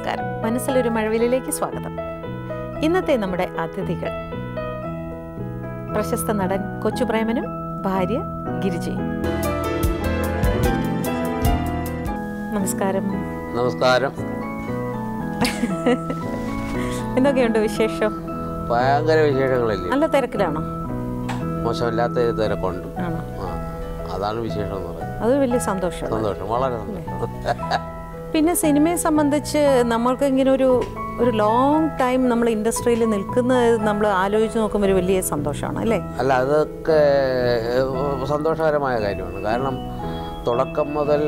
നമസ്കാരം മനസ്സിലൊരു മഴവിലേക്ക് സ്വാഗതം ഇന്നത്തെ നമ്മുടെ അതിഥികൾ പ്രശസ്ത നടൻ കൊച്ചുപ്രേമനും ഭാര്യ ഗിരിജയും നമസ്കാരം നമസ്കാരം എന്തൊക്കെയുണ്ട് വിശേഷം ഭയങ്കര വിശേഷങ്ങളില്ലേ നല്ല തിരക്കിലാണോ മോശമില്ലാത്ത ഒരു തിരക്കുണ്ട് ആണോ ആ അതാണ് വിശേഷം എന്ന് പറയുന്നത് അത് വലിയ സന്തോഷം സന്തോഷം വളരെ സന്തോഷം പിന്നെ സിനിമയെ സംബന്ധിച്ച് നമ്മൾക്ക് ഇങ്ങനെ ഒരു ഒരു ലോങ് ടൈം നമ്മൾ ഇൻഡസ്ട്രിയിൽ നിൽക്കുന്നത് നമ്മൾ ആലോചിച്ച് നോക്കുമ്പോൾ ഒരു വലിയ സന്തോഷമാണ് അല്ലേ അല്ല അതൊക്കെ ഏഹ്, സന്തോഷകരമായ കാര്യമാണ് കാരണം തുടക്കം മുതൽ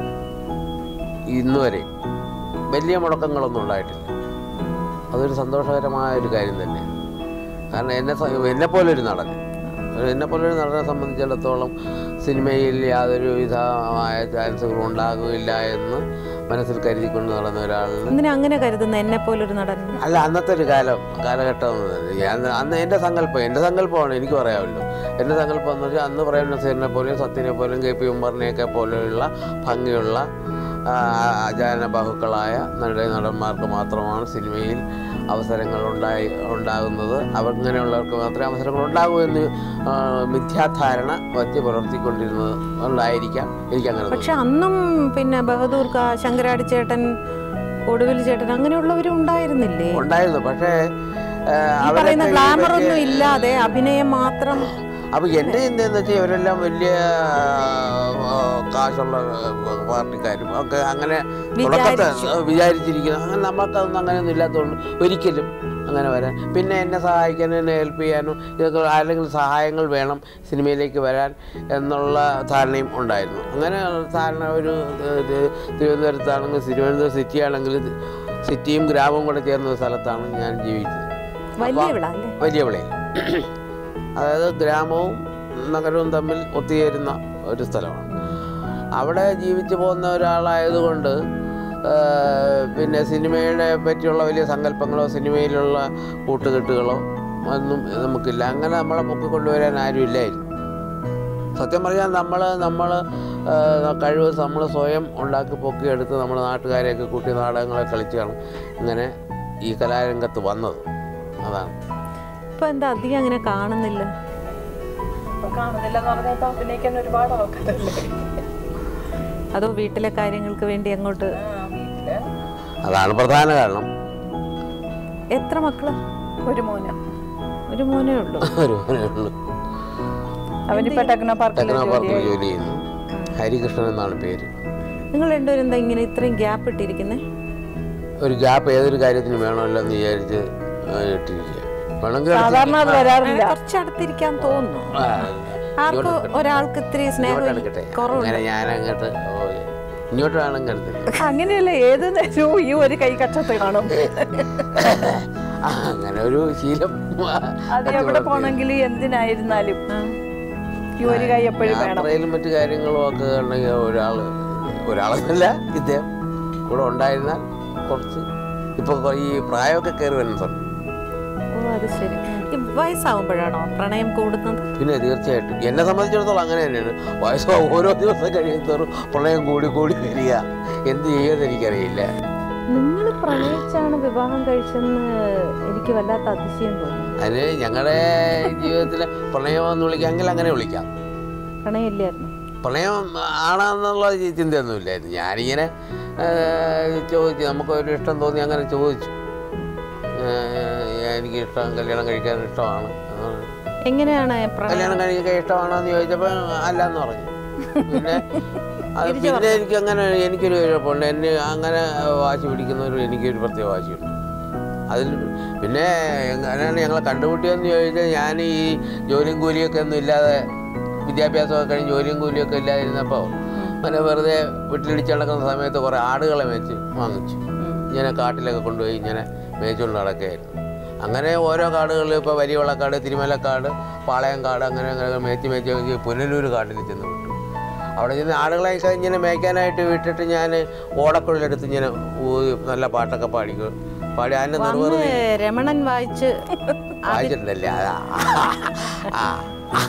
ഇന്ന് വരെ വലിയ മുടക്കങ്ങളൊന്നും ഉണ്ടായിട്ടില്ല അതൊരു സന്തോഷകരമായ ഒരു കാര്യം തന്നെയാണ് കാരണം എന്നെ സ- എന്നെപ്പോലെ ഒരു നടൻ എന്നെപ്പോലെ ഒരു നടനെ സംബന്ധിച്ചിടത്തോളം സിനിമയിൽ യാതൊരു വിധമായ ചാൻസുകളും ഉണ്ടാകില്ല എന്ന് മനസ്സിൽ കരുതിക്കൊണ്ട് നടന്ന ഒരാളിന് എന്തിനാ അങ്ങനെ കരുതുന്നത് എന്നെ പോലൊരു നടൻ അല്ല അന്നത്തെ ഒരു കാലം കാലഘട്ടം എന്ന് പറയുന്നത്. ഞാൻ അന്ന് എൻ്റെ സങ്കല്പം എൻ്റെ സങ്കല്പമാണ് എനിക്ക് പറയാമല്ലോ എൻ്റെ സങ്കല്പം എന്ന് വെച്ചാൽ അന്ന് പ്രേം നസീറിനെ പോലെയും സത്യനെ പോലെയും കെ പി ഉമ്മറിനെയൊക്കെ പോലെയുള്ള ഭംഗിയുള്ള ആ, അജാന ബാഹുക്കളായ നട നടന്മാർക്ക് മാത്രമാണ് സിനിമയിൽ അവസരങ്ങൾ ഉണ്ടായി ഉണ്ടാകുന്നത് അവങ്ങനെയുള്ളവർക്ക് മാത്രമേ അവസരങ്ങൾ ഉണ്ടാകൂ എന്ന് ആ, മിഥ്യാധാരണ വച്ച് പുലർത്തിക്കൊണ്ടിരുന്നത് കൊണ്ടായിരിക്കാം എനിക്കങ്ങനെ പക്ഷെ അന്നും പിന്നെ ബഹദൂർ കാ ശങ്കരാടി ചേട്ടൻ ഒടുവിൽ ചേട്ടൻ അങ്ങനെയുള്ളവരും ഉണ്ടായിരുന്നില്ലേ ഉണ്ടായിരുന്നു പക്ഷേ ആ, ഈ പറയുന്ന അവരൊക്കെ ഈ ഗ്ലാമർ വലിയ- ഒന്നും ഇല്ലാതെ അഭിനയം മാത്രം അപ്പൊ എൻ്റെ ചിന്ത എന്ന് വെച്ചാൽ ഇവരെല്ലാം വലിയ ആ, കാശുള്ള ആ, പാർട്ടിക്കാരും ഒക്കെ അങ്ങനെ തുടക്കത്തെ വിചാരിച്ചിരിക്കുന്നു അങ്ങനെ നമുക്കതൊന്നും അങ്ങനെയൊന്നും ഇല്ലാത്തതുകൊണ്ട് ഒരിക്കലും അങ്ങനെ വരാൻ പിന്നെ എന്നെ സഹായിക്കാനും എന്നെ ഹെൽപ്പ് ചെയ്യാനും ഇതൊക്കെ ആരെങ്കിലും സഹായങ്ങൾ വേണം സിനിമയിലേക്ക് വരാൻ എന്നുള്ള ധാരണയും ഉണ്ടായിരുന്നു അങ്ങനെ ധാരണ ഒരു ഇത് ഇത് തിരുവനന്തപുരത്താണെങ്കിൽ തിരുവനന്തപുരം സിറ്റി ആണെങ്കിൽ സിറ്റിയും ഗ്രാമവും കൂടെ ചേർന്ന ഒരു സ്ഥലത്താണ് ഞാൻ ജീവിച്ചത് വലിയ വിള അല്ലേ വലിയ വിളയിൽ അതായത് ഗ്രാമവും നഗരവും തമ്മിൽ ഒത്തുചേരുന്ന ഒരു സ്ഥലമാണ് അവിടെ ജീവിച്ചു പോകുന്ന ഒരാളായതുകൊണ്ട് ആ, പിന്നെ സിനിമയുടെ പറ്റിയുള്ള വലിയ സങ്കല്പങ്ങളോ സിനിമയിലുള്ള കൂട്ടുകെട്ടുകളോ ഒന്നും നമുക്കില്ല അങ്ങനെ നമ്മളെ പൊക്കി കൊണ്ടുവരാൻ ആരും ഇല്ലായിരുന്നു സത്യം പറഞ്ഞാൽ നമ്മൾ നമ്മൾ കഴിവ് നമ്മൾ സ്വയം ഉണ്ടാക്കി പൊക്കിയെടുത്ത് നമ്മുടെ നാട്ടുകാരെയൊക്കെ കൂട്ടി നാടകങ്ങളെ കളിച്ചാണ് ഇങ്ങനെ ഈ കലാരംഗത്ത് വന്നത് അതാണ് ഇപ്പൊ എന്താ അധികം അങ്ങനെ കാണുന്നില്ല ഇപ്പൊ കാണുന്നില്ല എന്ന് പറഞ്ഞാൽ ഇപ്പൊ അഭിനയിക്കാൻ ഒരുപാട് ആൾക്കാരല്ലേ അതോ വീട്ടിലെ കാര്യങ്ങൾക്ക് വേണ്ടി അങ്ങോട്ട് ആ, വീട്ടില് അതാണ് പ്രധാന കാരണം എത്ര മക്കള് ഒരു മോന് ഒരു മോനേ ഉള്ളൂ ഒരു മോനേ ഉള്ളൂ. അവനിപ്പോ ടെക്നോ പാർക്കിൽ ടെക്നോ പാർക്കിൽ ജോലി ചെയ്യുന്നു ഹരികൃഷ്ണൻ എന്നാണ് പേര് നിങ്ങൾ രണ്ടുപേരും എന്താ ഇങ്ങനെ ഇത്രയും ഗ്യാപ്പ് ഇട്ടിരിക്കുന്നേ ഒരു ഗ്യാപ്പ് ഏതൊരു കാര്യത്തിന് വേണമല്ലോ എന്ന് വിചാരിച്ച് ആ, ഇട്ടിരിക്കുക വേണമെങ്കിൽ സാധാരണ അത് വരാറില്ല കുറച്ചടുത്തിരിക്കാൻ തോന്നുന്നു ആ, ആർക്ക് ഒരാൾക്ക് ഇത്തിരി ഇങ്ങോട്ട് സ്നേഹം എടുക്കട്ടെ കുറവുണ്ട് അങ്ങനെ ഞാൻ അങ്ങോട്ട് ഓ, ഇങ്ങോട്ട് വേണമെങ്കിൽ എടുത്തില്ല അങ്ങനെയല്ല ഏത് നേരവും ഈ ഒരു കൈ കച്ചത്ത് കാണും ആ, അങ്ങനെ ഒരു ശീലം അത് എവിടെ പോണെങ്കിലും എന്തിനായിരുന്നാലും ഈ ഒരു കൈ എപ്പോഴും വേണം യാത്രയിലും മറ്റു കാര്യങ്ങളും ഒക്കെ ഉണ്ടെങ്കിൽ ഒരാൾ ഒരാളെന്നല്ല ഇദ്ദേഹം കൂടെ ഉണ്ടായിരുന്നാൽ കുറച്ച് ഇപ്പോൾ ഈ പ്രായമൊക്കെ കയറി വരുന്ന സമയം ഓ അത് ശരി ഈ വയസ്സാവുമ്പോഴാണോ പ്രണയം കൂടുന്നത് പിന്നെ തീർച്ചയായിട്ടും എന്നെ സംബന്ധിച്ചിടത്തോളം അങ്ങനെ തന്നെയാണ് വയസ്സ് ഓരോ ദിവസം കഴിയുന്നതോറും പ്രളയം കൂടി കൂടി വരിക എന്ത് ചെയ്യുമെന്ന് എനിക്കറിയില്ല നിങ്ങൾ പ്രണയിച്ചാണ് വിവാഹം കഴിച്ചെന്ന് എനിക്ക് വല്ലാത്ത അതിശയം തോന്നുന്നു അതിന് ഞങ്ങളുടെ ജീവിതത്തിൽ പ്രണയമെന്ന് വിളിക്കാമെങ്കിൽ അങ്ങനെ വിളിക്കാം പ്രണയമില്ലായിരുന്നു പ്രണയം ആണെന്നുള്ള ചിന്തയൊന്നുമില്ലായിരുന്നു ഞാനിങ്ങനെ ആ, ചോദിച്ചു നമുക്കൊരു ഇഷ്ടം തോന്നി അങ്ങനെ ചോദിച്ചു ആ, എനിക്ക് ഇഷ്ടം കല്യാണം കഴിക്കാൻ ഇഷ്ടമാണ് എന്നാണ്. എങ്ങനെയാണ് പ്രണയം കല്യാണം കഴിക്കാൻ ഇഷ്ടമാണോ എന്ന് ചോദിച്ചപ്പോൾ അല്ല എന്ന് പറഞ്ഞു പിന്നെ അത് പിന്നെ എനിക്ക് അങ്ങനെ എനിക്കൊരു കുഴപ്പമുണ്ട് എന്നെ അങ്ങനെ വാശി പിടിക്കുന്നവർ എനിക്കൊരു പ്രത്യേക വാശിയുണ്ട് അതിൽ പിന്നെ എങ്ങനെയാണ് ഞങ്ങളെ കണ്ടുമുട്ടിയെന്ന് ചോദിച്ചാൽ ഞാൻ ഈ ജോലിയും കൂലിയൊക്കെ ഒന്നും ഇല്ലാതെ വിദ്യാഭ്യാസമൊക്കെ കഴിഞ്ഞ് ജോലിയും കൂലിയൊക്കെ ഇല്ലാതിരുന്നപ്പോൾ അങ്ങനെ വെറുതെ വീട്ടിലിടിച്ച് നടക്കുന്ന സമയത്ത് കുറേ ആടുകളെ മേച്ച് വാങ്ങിച്ചു ഇങ്ങനെ കാട്ടിലൊക്കെ കൊണ്ടുപോയി ഇങ്ങനെ മേച്ചുകൊണ്ട് നടക്കുകയായിരുന്നു അങ്ങനെ ഓരോ കാടുകളിൽ ഇപ്പോൾ വലിയവളക്കാട് തിരുമലക്കാട് പാളയംകാട് അങ്ങനെ അങ്ങനെ മേച്ച് മേച്ച് മേച്ച് പുനലൂർ കാട്ടിൽ ചെന്ന് വിട്ടു അവിടെ ചെന്ന് ആടുകളെയൊക്കെ ഇങ്ങനെ മേയ്ക്കാനായിട്ട് വിട്ടിട്ട് ഞാൻ ഓടക്കുഴലെടുത്ത് ഇങ്ങനെ ഊതി നല്ല പാട്ടൊക്കെ പാടി പാടി അതിൻ്റെ അന്ന് നിർവൃതി രമണൻ വായിച്ച് വായിച്ചിട്ടുണ്ടല്ലേ അതാ ആ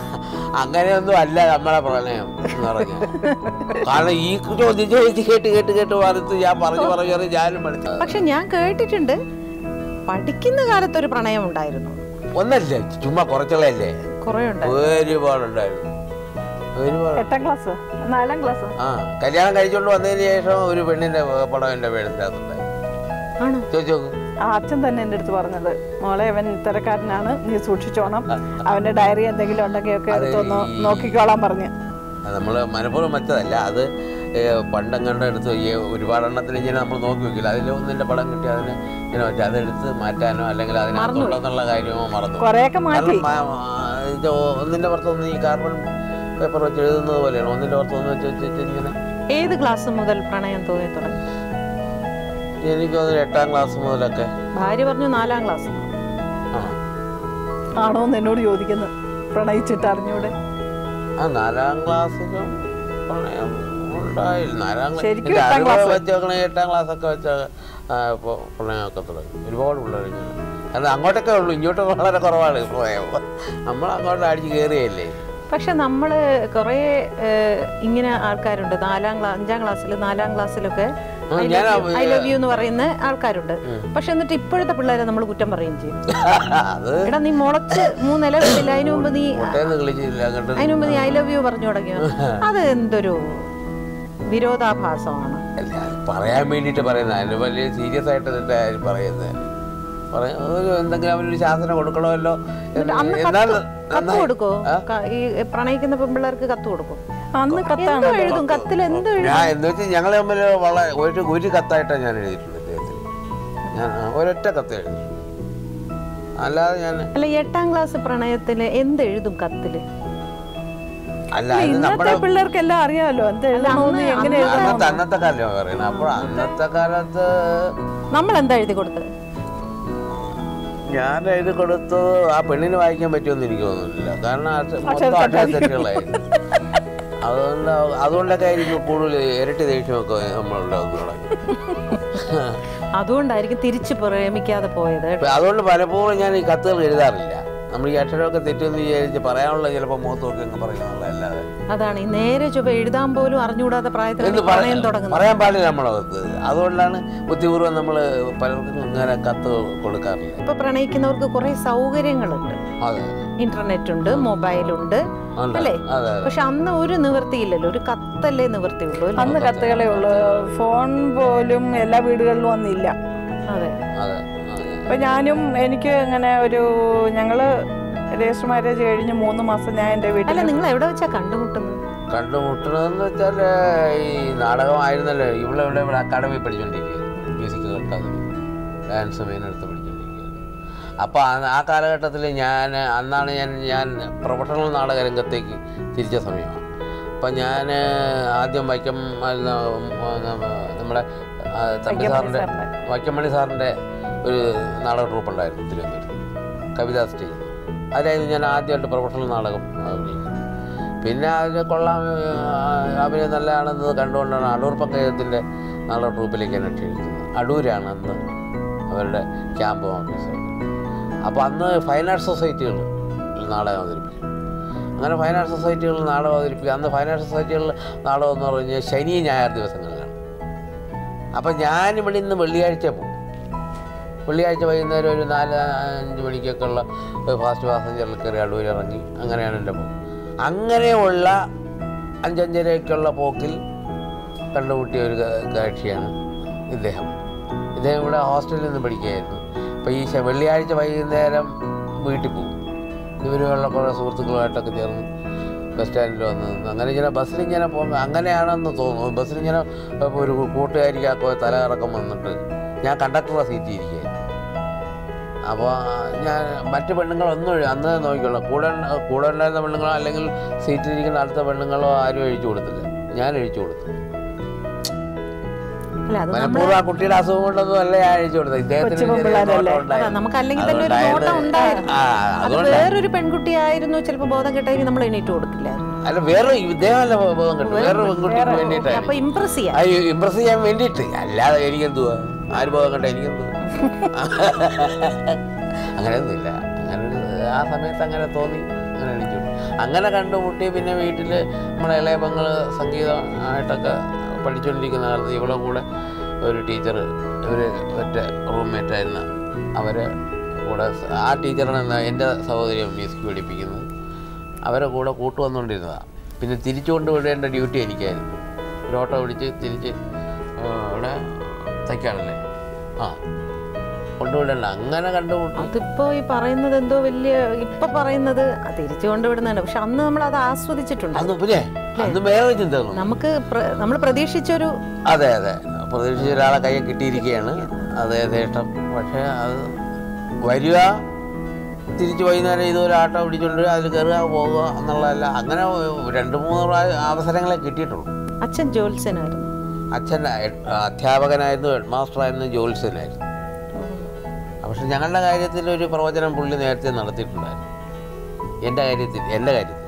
അങ്ങനെയൊന്നും അല്ല നമ്മളെ പ്രണയം എന്ന് പറഞ്ഞാൽ കാരണം ഈ ചോദ്യം ചോദിച്ച് കേട്ട് കേട്ട് കേട്ട് വറുത്ത് ഞാൻ പറഞ്ഞു പറഞ്ഞു പറഞ്ഞു ഞാനും പഠിച്ചു പക്ഷെ ഞാൻ കേട്ടിട്ടുണ്ട് പഠിക്കുന്ന കാലത്ത് ഒരു പ്രണയം ഉണ്ടായിരുന്നു ഒന്നല്ലേ ചുമ്മാ കുറച്ചുള്ളല്ലേ കുറെ ഉണ്ട് ഒരുപാടുണ്ടായിരുന്നു ഒരുപാട് എട്ടാം ക്ലാസ് നാലാം ക്ലാസ് ആ കല്യാണം കഴിച്ചുകൊണ്ട് വന്നതിന് ശേഷം ഒരു പെണ്ണിന്റെ പടം എൻ്റെ വീടിനകത്തുണ്ടായി ആണോ ചോദിച്ചു നോക്ക് ആ അച്ഛൻ തന്നെ എൻ്റെ അടുത്ത് പറഞ്ഞത് മോളെ അവൻ ഇത്തരക്കാരനാണ് നീ സൂക്ഷിച്ചോണം അവന്റെ ഡയറി എന്തെങ്കിലും ഉണ്ടെങ്കിൽ ഒക്കെ എടുത്തൊന്ന് ഈ- നോക്കിക്കോളാൻ പറഞ്ഞു അത് നമ്മൾ മനഃപൂർവ്വം വെച്ചതല്ല അത് പണ്ടെങ്ങാണ്ട് എടുത്ത് ഈ ഒരുപാട് എണ്ണത്തിന് ഇങ്ങനെ നമ്മൾ നോക്കി വെക്കില്ല അതിൽ ഒന്നിൻ്റെ പടം കിട്ടി അതിന് ഇങ്ങനെ വെച്ചാൽ അതെടുത്ത് മാറ്റാനോ അല്ലെങ്കിൽ അതിനകത്തുണ്ടെന്നുള്ള കാര്യമോ മറന്നു കുറെയൊക്കെ മാറ്റി കാരണം മാ- ആ, ഇത് ഒന്നിൻ്റെ പുറത്തൊന്ന് ഈ കാർബൺ പേപ്പർ വെച്ച് എഴുതുന്നത് പോലെയാണ് ഒന്നിൻ്റെ പുറത്തൊന്ന് വെച്ച് വെച്ച് വെച്ച് ഇങ്ങനെ ഏത് ക്ലാസ് മുതൽ പ്രണയം തോന്നി തുടങ്ങി എനിക്ക് തോന്നുന്നു എട്ടാം ക്ലാസ് മുതലൊക്കെ ഭാര്യ പറഞ്ഞു നാലാം ക്ലാസ് ആണോ ആണോ എന്ന് എന്നോട് ചോദിക്കുന്നു പ്രണയിച്ചിട്ട് അറിഞ്ഞൂടെ ആ നാലാം ക്ലാസ്സിലും പ്രണയം ഉണ്ടായില്ല നാലാം ക്ലാസ് ശരിക്കും എൻ്റെ എട്ടാം അറിവ് ക്ലാസ്. വെച്ച് നോക്കണേ എട്ടാം ക്ലാസ് ഒക്കെ വെച്ച ഇപ്പോൾ പ്രണയമൊക്കെ തുടങ്ങി ഒരുപാട് പിള്ളേർ ഇങ്ങനെ കാരണം അങ്ങോട്ടൊക്കെ ഉള്ളൂ ഇങ്ങോട്ട് വളരെ കുറവാണ് പ്രണയം നമ്മൾ അങ്ങോട്ട് അടിച്ച് കയറിയല്ലേ പക്ഷെ നമ്മൾ കുറേ ഏഹ്, ഇങ്ങനെ ആൾക്കാരുണ്ട് നാലാം ക്ലാസ് അഞ്ചാം ക്ലാസ്സിൽ നാലാം ക്ലാസ്സിലൊക്കെ ആ, ഞാൻ ഐ ലവ് യു എന്ന് പറയുന്ന ആൾക്കാരുണ്ട് പക്ഷെ എന്നിട്ട് ഇപ്പോഴത്തെ പിള്ളേരെ നമ്മൾ കുറ്റം പറയുകയും ചെയ്യും അത് എടാ നീ മുളച്ച് മൂന്നില വിട്ടില്ല അതിനു മുമ്പ് നീ കോട്ടയെന്ന് കളിച്ചില്ല അങ്ങോട്ട് അതിനു മുമ്പ് നീ ഐ ലവ് യു പറഞ്ഞു തുടങ്ങിയോ അത് എന്തൊരു വിരോധാഭാസമാണ് അല്ല അത് പറയാൻ വേണ്ടിയിട്ട് പറയുന്നത് അതിന് വലിയ സീരിയസ് ആയിട്ട് തന്നെ ആരും പറയുന്നത് പറയാ ഒരു എന്തെങ്കിലും അവനൊരു ശാസന കൊടുക്കണമല്ലോ എന്ന് അന്ന് എന്നാൽ കത്ത് കത്ത് കൊടുക്കോ ക- ഈ പ്രണയിക്കുന്ന പെൺപിള്ളേർക്ക് കത്ത് കൊടുക്കും അന്ന് കത്താണ് എന്തോ എഴുതും കത്തിൽ എന്തോ എഴുതും ഞാൻ എന്താ വെച്ചാൽ ഞങ്ങൾ തമ്മിൽ വളരെ ഒരു ഒരു കത്തായിട്ടാണ് ഞാൻ എഴുതിയിട്ടുണ്ട് ഇദ്ദേഹത്തിന് ഞാൻ ആ, ഒരൊറ്റ കത്ത് എഴുതി അല്ലാതെ ഞാൻ അല്ല എട്ടാം ക്ലാസ് പ്രണയത്തില് എന്ത് എഴുതും കത്തില് അല്ല അത് ഇന്നത്തെ നമ്മുടെ പിള്ളേർക്ക് എല്ലാം അറിയാമല്ലോ എന്ത് എഴുതണമെന്ന് എങ്ങനെ എഴുതണം അന്നത്തെ അന്നത്തെ കാലമാണ് പറയുന്നത് അപ്പോൾ അന്നത്തെ കാലത്ത് നമ്മൾ എന്താ എഴുതി കൊടുത്തത് ഞാൻ എഴുതി കൊടുത്തത് ആ പെണ്ണിന് വായിക്കാൻ പറ്റുമെന്ന് എനിക്ക് തോന്നുന്നില്ല കാരണം അത് മൊത്തം അക്ഷരത്തെറ്റുകളായിരുന്നു അതുകൊണ്ട് അതുകൊണ്ടൊക്കെ ആയിരിക്കും കൂടുതൽ ഇരട്ടി ദേഷ്യമൊക്കെ നമ്മളുണ്ടാകുന്നു അതുകൊണ്ടായിരിക്കും തിരിച്ചു പ്രേമിക്കാതെ പോയത് അപ്പൊ അതുകൊണ്ട് പലപ്പോഴും ഞാൻ ഈ കത്തുകൾ എഴുതാറില്ല നമ്മൾ ഈ അക്ഷരമൊക്കെ തെറ്റെന്ന് വിചാരിച്ച് പറയാനുള്ള ചിലപ്പോൾ മുഖത്ത് നോക്കി അങ്ങ് പറയുന്നുള്ളതല്ലാതെ അതാണ് ഈ നേരെ ചൊവ്വ എഴുതാൻ പോലും അറിഞ്ഞുകൂടാത്ത പ്രായത്തിലാണ് എന്ന് ഈ പ്രണയം പറ- തുടങ്ങുന്നത് പറയാൻ പാടില്ല നമ്മളകത്ത് അതുകൊണ്ടാണ് ബുദ്ധിപൂർവ്വം നമ്മൾ പലർക്കും ഇങ്ങനെ കത്ത് കൊടുക്കാറില്ല ഇപ്പൊ പ്രണയിക്കുന്നവർക്ക് കുറെ സൗകര്യങ്ങളുണ്ട് അതെ ഇന്റർനെറ്റ് ഉണ്ട് മൊബൈലുണ്ട് ഉണ്ട്. അല്ലേ അതെ അതെ പക്ഷെ അന്ന് ഒരു നിവൃത്തിയില്ലല്ലോ ഒരു കത്തല്ലേ നിവൃത്തിയുള്ളൂ അല്ലേ? അന്ന് കത്തുകളേ ഉള്ളൂ ഫോൺ പോലും എല്ലാ വീടുകളിലും ഒന്നില്ല അതെ അതെ അതെ അപ്പൊ ഞാനും എനിക്ക് ഇങ്ങനെ ഒരു ഞങ്ങള് രജിസ്റ്റർ മാരേജ് കഴിഞ്ഞ് മൂന്ന് മാസം ഞാൻ എൻ്റെ വീട്ടിൽ അല്ല നിങ്ങൾ എവിടെ വെച്ചാ കണ്ടുമുട്ടുന്നത് കണ്ടുമുട്ടണമെന്ന് വെച്ചാൽ ഈ നാടകമായിരുന്നല്ലോ ഇവിടെ ഇവിടെ ഇവിടെ അക്കാഡമി പഠിച്ചുകൊണ്ടിരിക്കുകയായിരുന്നു മ്യൂസിക്കൽ അക്കാദമി ഡാൻസ് മെയിനെടുത്ത് പഠിച്ചുകൊണ്ടിരിക്കുകയായിരുന്നു അപ്പോൾ ആ കാലഘട്ടത്തിൽ ഞാൻ അന്നാണ് ഞാൻ ഞാൻ പ്രൊഫഷണൽ നാടക രംഗത്തേക്ക് തിരിച്ച സമയമാണ് അപ്പം ഞാൻ ആദ്യം വൈക്കം ആയിരുന്ന, ഉം, നമ്മുടെ ആ, തമ്പി സാറിൻ്റെ വൈക്കമ്മണി സാറിൻ്റെ ഒരു നാടക ട്രൂപ്പ് ഉണ്ടായിരുന്നു തിരുവനന്തപുരത്ത് കവിതാ സ്റ്റേജ് അതിലായിരുന്നു ഞാൻ ആദ്യമായിട്ട് പ്രൊഫഷണൽ നാടകം അഭിനയിക്കുന്നത് പിന്നെ അതിന് കൊള്ളാം ആ, അഭിനയം നല്ലതാണെന്നത് കണ്ടുകൊണ്ടാണ് അടൂർ പക്കയത്തിൻ്റെ നാടക ട്രൂപ്പിലേക്ക് എന്നെ ക്ഷണിക്കുന്നത് അടൂരാണ് അന്ന് അവരുടെ ക്യാമ്പ് ഓഫീസ് അപ്പോൾ അന്ന് ഫൈൻ ആർട്സ് സൊസൈറ്റികൾ നാടകം അവതരിപ്പിക്കും അങ്ങനെ ഫൈൻ ആർട്സ് സൊസൈറ്റികളിൽ നാടകം അവതരിപ്പിക്കുക അന്ന് ഫൈൻ ആർട്സ് സൊസൈറ്റികളിൽ നാടകം എന്ന് പറഞ്ഞാൽ ശനി ഞായർ ദിവസങ്ങളിലാണ് അപ്പം ഞാനിവിടെ ഇന്ന് വെള്ളിയാഴ്ച പോകും വെള്ളിയാഴ്ച വൈകുന്നേരം ഒരു നാല് അഞ്ച് മണിക്കൊക്കെ ഉള്ള ഫാസ്റ്റ് പാസഞ്ചറിൽ കയറി അടൂർ ഇറങ്ങി അങ്ങനെയാണ് എൻ്റെ പോകും അങ്ങനെയുള്ള അഞ്ചഞ്ചരയ്ക്കുള്ള പോക്കിൽ കണ്ടുമുട്ടിയ ഒരു ക- കാഴ്ചയാണ് ഇദ്ദേഹം ഇദ്ദേഹം ഇവിടെ ഹോസ്റ്റലിൽ നിന്ന് പഠിക്കുകയായിരുന്നു അപ്പോൾ ഈ ശ- വെള്ളിയാഴ്ച വൈകുന്നേരം വീട്ടിൽ പോകും ഇവരുള്ള കുറേ സുഹൃത്തുക്കളുമായിട്ടൊക്കെ ചേർന്ന് ബസ് സ്റ്റാൻഡിൽ വന്ന് നിന്ന് അങ്ങനെ ഇങ്ങനെ ബസ്സിൽ ഇങ്ങനെ പോകുമ്പോൾ അങ്ങനെയാണെന്ന് തോന്നുന്നു ബസ്സിൽ ഇങ്ങനെ ഇപ്പോൾ ഒരു കൂട്ടുകാരിക്കൊക്കെ തല കറക്കം വന്നിട്ട് ഞാൻ കണ്ടക്ടറുടെ സീറ്റിൽ ഇരിക്കുകയായിരുന്നു അപ്പോൾ ഞാൻ മറ്റ് പെണ്ണുങ്ങളൊന്നും എഴു- അന്ന് നോക്കിക്കോളാം കൂടെ ഉണ്ട- കൂടെ ഉണ്ടായിരുന്ന പെണ്ണുങ്ങളോ അല്ലെങ്കിൽ സീറ്റിലിരിക്കുന്ന അടുത്ത പെണ്ണുങ്ങളോ ആരും അഴിച്ചു കൊടുത്തില്ല ഞാൻ അഴിച്ചു കൊടുത്തു അല്ല അത് നമ്മൾ മനഃപൂർവ്വം ആ കുട്ടിയുടെ അസുഖം കൊണ്ടൊന്നും അല്ല ഞാൻ അഴിച്ചു കൊടുത്തത് ഇദ്ദേഹത്തിന് കൊച്ചു ചെറിയ പെൺപിള്ളേരല്ലേ? നോട്ടം അതാ, ഉണ്ടായിരുന്നു. നമുക്ക് അല്ലെങ്കിൽ തന്നെ ഒരു നോട്ടം അതുകൊണ്ടായിരുന്നു. ഉണ്ടായിരുന്നു ആ, അത് അതുകൊണ്ടാ. വേറൊരു പെൺകുട്ടിയായിരുന്നു ചിലപ്പോൾ ബോധം കെട്ടെങ്കിൽ നമ്മൾ എണീറ്റ് കൊടുക്കില്ലായിരുന്നു അല്ല വേറെ ഇദ്ദേഹം അല്ല ബോധം കിട്ടും വേറെ പെൺകുട്ടിക്ക് അപ്പൊ വേണ്ടിയിട്ടാണ് ഇംപ്രസ് ചെയ്യാം അയ്യോ ഇമ്പ്രസ് ചെയ്യാൻ വേണ്ടിയിട്ട് അല്ലാതെ എനിക്കെന്തുവാ ആര് ബോധം കണ്ട എനിക്കെന്തുവാ അങ്ങനെയൊന്നുമില്ല അങ്ങനെ ഒരു- ആ സമയത്ത് അങ്ങനെ തോന്നി അങ്ങനെ എണീച്ചു അങ്ങനെ കണ്ടുമുട്ടി പിന്നെ വീട്ടിൽ നമ്മളെ ഇളയ പെങ്ങൾ സംഗീതമായിട്ടൊക്കെ പഠിച്ചുകൊണ്ടിരിക്കുന്ന കാലത്ത് ഇവളെ കൂടെ ഒരു ടീച്ചർ ഇവർ ഒറ്റ റൂംമേറ്റായിരുന്നു അവർ കൂടെ സ- ആ ടീച്ചറാണ് എന്നാ എൻ്റെ സഹോദരി മ്യൂസിക് പഠിപ്പിക്കുന്നത് അവരെ കൂടെ കൂട്ടു വന്നുകൊണ്ടിരുന്നതാണ് പിന്നെ തിരിച്ചു കൊണ്ടുവിടേണ്ട ഡ്യൂട്ടി എനിക്കായിരുന്നു ഒരു ഓട്ടോ പിടിച്ച് തിരിച്ച് ആ, ഇവിടെ തയ്ക്കാണല്ലേ ആ കൊണ്ടുവിടേണ്ട അങ്ങനെ കണ്ടുമുട്ടി അതിപ്പോ ഈ പറയുന്നത് എന്തോ വലിയ ഇപ്പൊ പറയുന്നത് ആ തിരിച്ചു കൊണ്ടുവിടുന്നതാണ് പക്ഷെ അന്ന് നമ്മൾ അത് ആസ്വദിച്ചിട്ടുണ്ട് അന്ന് പിന്നെ അന്ന് വേറെ ചിന്ത തോന്നും നമുക്ക് നമ്മൾ പ്രതീക്ഷിച്ചൊരു അതെ അതെ പ്രതീക്ഷിച്ച ഒരാളെ കയ്യിൽ കിട്ടിയിരിക്കുകയാണ് അത് യഥേഷ്ടം പക്ഷേ അത് വരിക തിരിച്ച് വൈകുന്നേരം ഇതുപോലെ ആട്ടോ പിടിച്ചുകൊണ്ട് അതിൽ കയറുക പോകുക എന്നുള്ളതല്ല അങ്ങനെ രണ്ട് മൂന്ന് പ്രായ- അവസരങ്ങളെ കിട്ടിയിട്ടുള്ളൂ അച്ഛൻ ജോത്സ്യനായിരുന്നു അച്ഛൻ ഹെഡ്- അധ്യാപകനായിരുന്നു ഹെഡ് മാസ്റ്ററായിരുന്നു ജോത്സ്യനായിരുന്നു പക്ഷെ ഞങ്ങളുടെ കാര്യത്തിൽ ഒരു പ്രവചനം പുള്ളി നേരത്തെ നടത്തിയിട്ടുണ്ടായിരുന്നു എൻ്റെ കാര്യത്തിൽ എൻ്റെ കാര്യത്തിൽ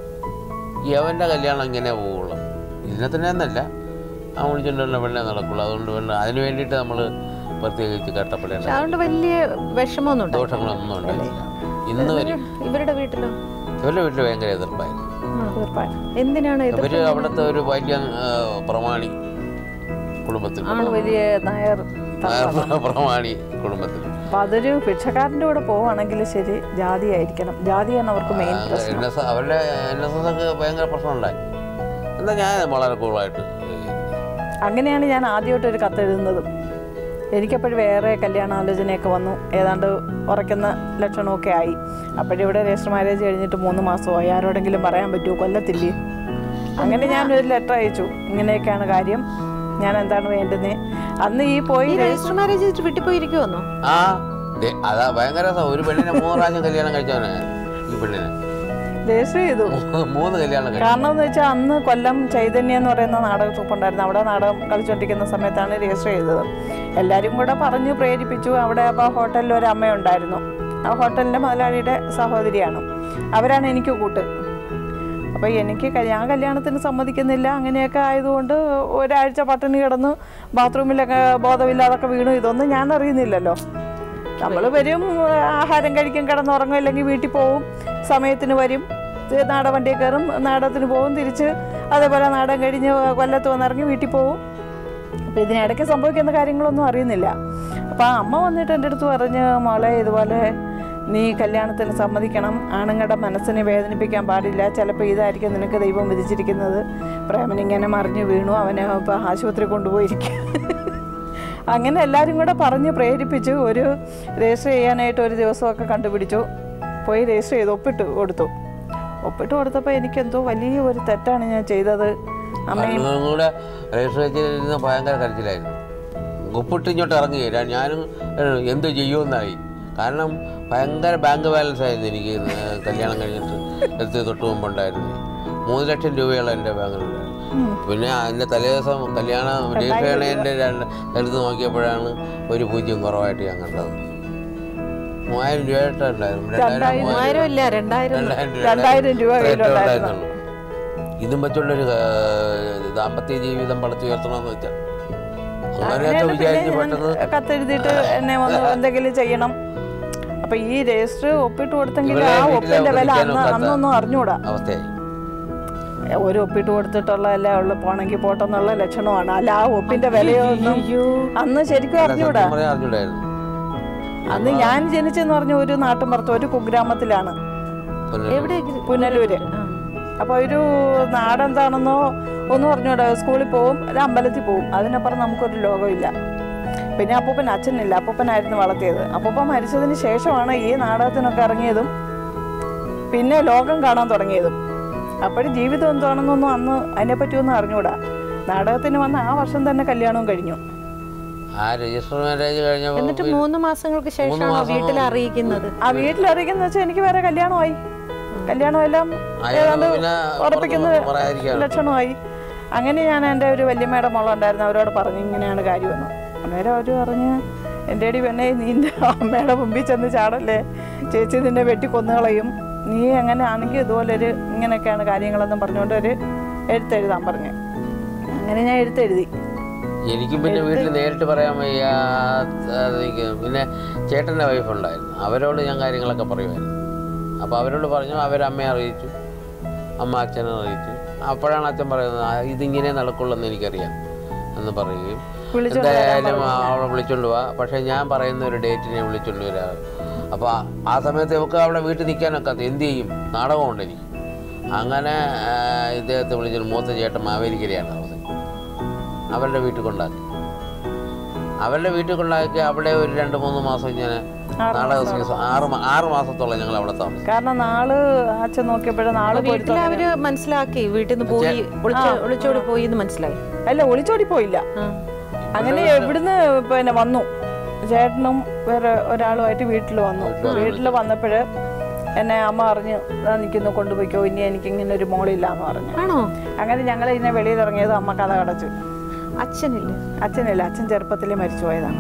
യവൻ്റെ കല്യാണം ഇങ്ങനെ പോവുള്ളൂ ഇതിനെ തന്നെ എന്നല്ല ആ വിളിച്ചുകൊണ്ടുള്ള പെണ്ണെ നടക്കുള്ളൂ അതുകൊണ്ട് വേണ്ട അതിന് വേണ്ടിയിട്ട് നമ്മൾ പ്രത്യേകിച്ച് കഷ്ടപ്പെടേണ്ട പക്ഷെ അതുകൊണ്ട് വലിയ വിഷമമൊന്നും ഉണ്ടായില്ല. ദോഷങ്ങളൊന്നും ഉണ്ടായില്ല ഇന്ന് വരെ ഇവരുടെ വീട്ടിലോ ഇവരുടെ വീട്ടിൽ ഭയങ്കര എതിർപ്പായിരുന്നു തീർപ്പായും എന്തിനാണ് ഇത് ഇവർ അവിടുത്തെ ഒരു വലിയ ആ, പ്രമാണി കുടുംബത്തിൽ ആണ് വലിയ നായർ ആ, പ്രമാണി കുടുംബത്തിൽ അപ്പൊ അതൊരു ഭിക്ഷക്കാരൻ്റെ കൂടെ പോവുകയാണെങ്കിൽ ശരി ജാതി ആയിരിക്കണം ജാതിയാണ് അവർക്ക് മെയിൻ പ്രശ്നം എൻ എസ് അവരുടെ എൻ എസ് എസ് ഒക്കെ ഭയങ്കര പ്രശ്നമുണ്ടായി എന്നാൽ ഞാൻ വളരെ കൂളായിട്ട് അങ്ങനെയാണ് ഞാൻ ആദ്യമായിട്ട് ഒരു കത്ത് എഴുതുന്നതും എനിക്കപ്പോഴും വേറെ കല്യാണാലോചനയൊക്കെ വന്നു ഏതാണ്ട് ഉറയ്ക്കുന്ന ലക്ഷണമൊക്കെ ആയി അപ്പോഴിവിടെ രജിസ്റ്റർ മാരേജ് കഴിഞ്ഞിട്ട് മൂന്ന് മാസമായി ആരോടെങ്കിലും പറയാൻ പറ്റുമോ കൊല്ലത്തില്ലേ അങ്ങനെ ഞാനൊരു ലെറ്റർ അയച്ചു ഇങ്ങനെയൊക്കെയാണ് കാര്യം ഞാൻ എന്താണ് വേണ്ടുന്നത് അന്ന് ഈ പോയി ഈ രജിസ്റ്റർ മാരേജ് ചെയ്തിട്ട് വീട്ടിൽ പോയിരിക്കുമെന്നോ ആ ദേ, അതാ ഭയങ്കര രസം ഒരു പെണ്ണിനെ മൂന്ന് പ്രാവശ്യം കല്യാണം കഴിച്ചവനെ ഈ പെണ്ണിനെ രജിസ്റ്റർ ചെയ്തു മൂന്ന് മൂന്ന് കല്യാണം കഴിച്ചു കാരണം എന്ന് വെച്ചാൽ അന്ന് കൊല്ലം ചൈതന്യ എന്ന് പറയുന്ന നാടക ട്രൂപ്പ് ഉണ്ടായിരുന്നു അവിടെ നാടകം കളിച്ചുകൊണ്ടിരിക്കുന്ന സമയത്താണ് രജിസ്റ്റർ ചെയ്തത് എല്ലാവരും കൂടെ പറഞ്ഞു പ്രേരിപ്പിച്ചു അവിടെ അപ്പോൾ ഹോട്ടലിൽ ഒരു അമ്മയുണ്ടായിരുന്നു ആ ഹോട്ടലിൻ്റെ മുതലാളിയുടെ സഹോദരിയാണ് അവരാണ് എനിക്ക് കൂട്ട് അപ്പോൾ എനിക്ക് ക- ഞാൻ കല്യാണത്തിന് സമ്മതിക്കുന്നില്ല അങ്ങനെയൊക്കെ ആയതുകൊണ്ട് ഒരാഴ്ച പട്ടിണി കിടന്ന് ബാത്റൂമിലൊക്കെ ബോധമില്ലാതൊക്കെ വീണു ഇതൊന്നും ഞാൻ അറിയുന്നില്ലല്ലോ നമ്മൾ വരും ആഹാരം കഴിക്കും കിടന്നുറങ്ങും അല്ലെങ്കിൽ വീട്ടിൽ പോവും സമയത്തിന് വരും ഇത് നാടൻ വണ്ടിയിൽ കയറും നാടകത്തിന് പോകും തിരിച്ച് അതേപോലെ നാടകം കഴിഞ്ഞ് കൊല്ലത്ത് വന്നിറങ്ങി വീട്ടിൽ പോവും അപ്പോൾ ഇതിനിടയ്ക്ക് സംഭവിക്കുന്ന കാര്യങ്ങളൊന്നും അറിയുന്നില്ല അപ്പോൾ ആ അമ്മ വന്നിട്ട് എൻ്റെ അടുത്ത് പറഞ്ഞ് മോളെ ഇതുപോലെ നീ കല്യാണത്തിന് സമ്മതിക്കണം ആണുങ്ങളുടെ മനസ്സിനെ വേദനിപ്പിക്കാൻ പാടില്ല ചിലപ്പോൾ ഇതായിരിക്കും നിനക്ക് ദൈവം വിധിച്ചിരിക്കുന്നത് പ്രേമൻ ഇങ്ങനെ മറിഞ്ഞു വീണു അവനെ ഇപ്പോൾ ആശുപത്രി കൊണ്ടുപോയിരിക്കും അങ്ങനെ എല്ലാവരും കൂടെ പറഞ്ഞ് പ്രേരിപ്പിച്ചു ഒരു രജിസ്റ്റർ ചെയ്യാനായിട്ട് ഒരു ദിവസമൊക്കെ കണ്ടുപിടിച്ചു പോയി രജിസ്റ്റർ ചെയ്ത് ഒപ്പിട്ട് കൊടുത്തു ഒപ്പിട്ട് കൊടുത്തപ്പോൾ എനിക്കെന്തോ വലിയ ഒരു തെറ്റാണ് ഞാൻ ചെയ്തത് അമ്മയും അതും കൂടെ രജിസ്റ്റർ ചെയ്തിരുന്ന ഭയങ്കര കരച്ചിലായിരുന്നു ഒപ്പിട്ട് ഇങ്ങോട്ട് ഇറങ്ങുകയില്ല ഞാനും ഏഹ്, എന്ത് ചെയ്യുമെന്നായി കാരണം ഭയങ്കര ബാങ്ക് ബാലൻസ് ആയിരുന്നു എനിക്ക് ഏഹ്, കല്യാണം കഴിഞ്ഞിട്ട് എടുത്ത് തൊട്ട് മുമ്പുണ്ടായിരുന്നു മൂന്ന് ലക്ഷം രൂപയുള്ള എൻ്റെ ബാങ്കിലുണ്ടായിരുന്നു പിന്നെ അതിൻ്റെ തലേദിവസം കല്യാണം രജിസ്റ്റർ ചെയ്യണതിൻ്റെ രണ്ട് എടുത്ത് നോക്കിയപ്പോഴാണ് ഒരു പൂജ്യം കുറവായിട്ട് ഞാൻ കണ്ടത് മൂവായിരം രൂപയായിട്ടുണ്ടായിരുന്നു രണ്ടായിരം മൂവായിരം മൂവായിരം ഇല്ല രണ്ടായിരം രണ്ടായിരം രൂപ രണ്ടായിരം രൂപ അത്രേ കയ്യിലുണ്ടായിരുന്നു. ഉണ്ടായിരുന്നുള്ളൂ. ഇതും വെച്ചുള്ളൊരു ഏഹ്, ദാമ്പത്യ ജീവിതം പടുത്തുയർത്തണമെന്ന് വെച്ചാൽ അങ്ങനെയൊക്കെ അങ്ങനെയാണ് വിചാരിച്ച് പിന്നെ പെട്ടെന്ന് ഞാൻ കത്തെഴുതിയിട്ട് എന്നെ വന്ന് എന്തെങ്കിലും ചെയ്യണം അപ്പൊ ഈ രജിസ്റ്റർ ഒപ്പിട്ട് കൊടുത്തെങ്കിൽ ഇവളെ ആ വീട്ടിലെ ഒപ്പിന്റെ വില അന്ന് അവതരിക്കാനൊക്കാത്ത അന്നൊന്നും അറിഞ്ഞൂടാ അവസ്ഥയായി ഒരു ഒപ്പിട്ട് കൊടുത്തിട്ടുള്ളതല്ലേ ഉള്ളു പോണെങ്കിൽ പോട്ടെന്നുള്ള ലക്ഷണമാണ് അല്ല ആ ഒപ്പിന്റെ വിലയൊന്നും അന്ന് ശരിക്കും അറിഞ്ഞൂടാ സത്യം പറയാൻ അറിഞ്ഞൂടായിരുന്നു അന്ന് ഞാൻ ജനിച്ചെന്ന് പറഞ്ഞ ഒരു നാട്ടിൻപുറത്ത് ഒരു കുഗ്രാമത്തിലാണ് പിന്നെ എവിടെ പുനലൂര് അപ്പോൾ ഒരു നാടെന്താണെന്നോ ഒന്നും പറഞ്ഞൂടാ സ്കൂളിൽ പോവും ഒരു അമ്പലത്തിൽ പോവും അതിനപ്പുറം നമുക്കൊരു ലോകമില്ല പിന്നെ അപ്പൂപ്പൻ അച്ഛനില്ല അപ്പൂപ്പനായിരുന്നു വളർത്തിയത് അപ്പൂപ്പൻ മരിച്ചതിന് ശേഷമാണ് ഈ നാടകത്തിനൊക്കെ ഇറങ്ങിയതും പിന്നെ ലോകം കാണാൻ തുടങ്ങിയതും അപ്പോഴും ജീവിതം എന്താണെന്നൊന്നും അന്ന് അതിനെപ്പറ്റിയൊന്നും അറിഞ്ഞൂടാ നാടകത്തിന് വന്ന ആ വർഷം തന്നെ കല്യാണവും കഴിഞ്ഞു ആ രജിസ്റ്റർ മാരേജ് കഴിഞ്ഞപ്പോൾ എന്നിട്ട് മൂന്ന് മാസങ്ങൾക്ക് ശേഷമാണോ വീട്ടിൽ അറിയിക്കുന്നത് ആ വീട്ടിലറിയിക്കുന്ന വെച്ചാൽ എനിക്ക് വേറെ കല്യാണമായി കല്യാണം എല്ലാം ഏതാണ്ട് പിന്നെ ഉറപ്പിക്കുന്ന പുറത്തൊന്നും പറയാതിരിക്കാണ് ലക്ഷണമായി അങ്ങനെ ഞാൻ എൻ്റെ ഒരു വല്യമ്മയുടെ മോളുണ്ടായിരുന്നു അവരോട് പറഞ്ഞു ഇങ്ങനെയാണ് കാര്യമെന്ന് അന്നേരം അവർ പറഞ്ഞ് എൻ്റെ അടി പെണ്ണെ നിൻ്റെ അമ്മയുടെ മുമ്പിൽ ചെന്ന് ചാടല്ലേ ചേച്ചി നിന്നെ വെട്ടി കൊന്നുകളയും നീ എങ്ങനെ ആണെങ്കിൽ ഇതുപോലൊരു ഇങ്ങനെയൊക്കെയാണ് കാര്യങ്ങളെന്നും പറഞ്ഞുകൊണ്ട് ഒരു എഴുത്തെഴുതാൻ പറഞ്ഞു അങ്ങനെ ഞാൻ എഴുത്തെഴുതി എനിക്കും പിന്നെ വീട്ടിൽ നേരിട്ട് പറയാൻ വയ്യ എനിക്ക് പിന്നെ ചേട്ടൻ്റെ വൈഫ് ഉണ്ടായിരുന്നു അവരോട് ഞാൻ കാര്യങ്ങളൊക്കെ പറയുമായിരുന്നു അപ്പോൾ അവരോട് പറഞ്ഞു അവരമ്മയെ അറിയിച്ചു അമ്മ അച്ഛനെ അറിയിച്ചു അപ്പോഴാണ് അച്ഛൻ പറയുന്നത് "ആ, ഇതിങ്ങനെ നടക്കുള്ളൂ എന്ന് എനിക്കറിയാം എന്ന് പറയുകയും വിളിച്ചോണ്ട് എന്തായാലും അവളെ വിളിച്ചോണ്ട് പോവാ പക്ഷേ ഞാൻ പറയുന്ന ഒരു ഡേറ്റിനെ വിളിച്ചോണ്ട് വരാ അപ്പോൾ ആ സമയത്ത് ഇവർക്ക് അവിടെ വീട്ടിൽ നിൽക്കാനൊക്കാത്ത എന്ത് ചെയ്യും നാടകമുണ്ട് എനിക്ക് അങ്ങനെ ആ, ഇദ്ദേഹത്തെ വിളിച്ചൊരു മൂത്ത ചേട്ടൻ മാവേലിക്കരയാണ് താമസിക്കുന്നത് അവരുടെ വീട്ടിൽ കൊണ്ടാക്കി അവരുടെ വീട്ടിൽ കൊണ്ടാക്കി അവിടെ ഒരു രണ്ട് മൂന്ന് മാസം ഇങ്ങനെ നാടക സീസൺ ആറ് മാ- ആറ് മാസത്തോളം ഞങ്ങൾ അവിടെ താമസിച്ചു കാരണം നാള് അച്ഛൻ നോക്കിയപ്പോഴേ നാള് വീട്ടിൽ അവര് മനസ്സിലാക്കി വീട്ടിൽ നിന്ന് പോയി ഒളിച്ച് ഒളിച്ചോടി പോയി എന്ന് മനസ്സിലായി അല്ല ഒളിച്ചോടി പോയില്ല ആ. അങ്ങനെ എവിടുന്ന് പിന്നെ വന്നു ചേട്ടനും വേറെ ഒരാളുമായിട്ട് വീട്ടിൽ വന്നു വീട്ടിൽ വന്നപ്പോഴ് എന്നെ അമ്മ അറിഞ്ഞ് നിൽക്കുന്നു കൊണ്ടുപോയിക്കോ ഇനി എനിക്ക് ഇങ്ങനെ ഒരു മോളില്ല എന്ന് പറഞ്ഞു ആണോ അങ്ങനെ ഞങ്ങൾ ഇതിനെ വെളിയിൽ ഇറങ്ങിയത് അമ്മ കഥ കടച്ചു അച്ഛനില്ല അച്ഛനില്ല അച്ഛൻ ചെറുപ്പത്തിൽ മരിച്ചു പോയതാണ്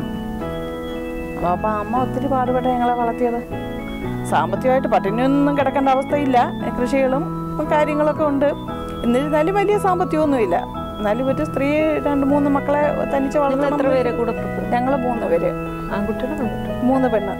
അപ്പോൾ അപ്പം അമ്മ ഒത്തിരി പാടുപെട്ട ഞങ്ങളെ വളർത്തിയത് സാമ്പത്തികമായിട്ട് പട്ടിണിയൊന്നും കിടക്കേണ്ട അവസ്ഥയില്ല കൃഷികളും കാര്യങ്ങളൊക്കെ ഉണ്ട് എന്നിരുന്നാലും വലിയ സാമ്പത്തികമൊന്നുമില്ല എന്നാലും ഒരു സ്ത്രീ രണ്ട് മൂന്ന് മക്കളെ തനിച്ച് നിങ്ങൾ വളർത്തണം എത്ര പേരെ കൂടെ പുറപ്പെടും ഞങ്ങൾ മൂന്ന് പേര് ആൺകുട്ടികളും പെൺകുട്ടികളും മൂന്ന് പെണ്ണ്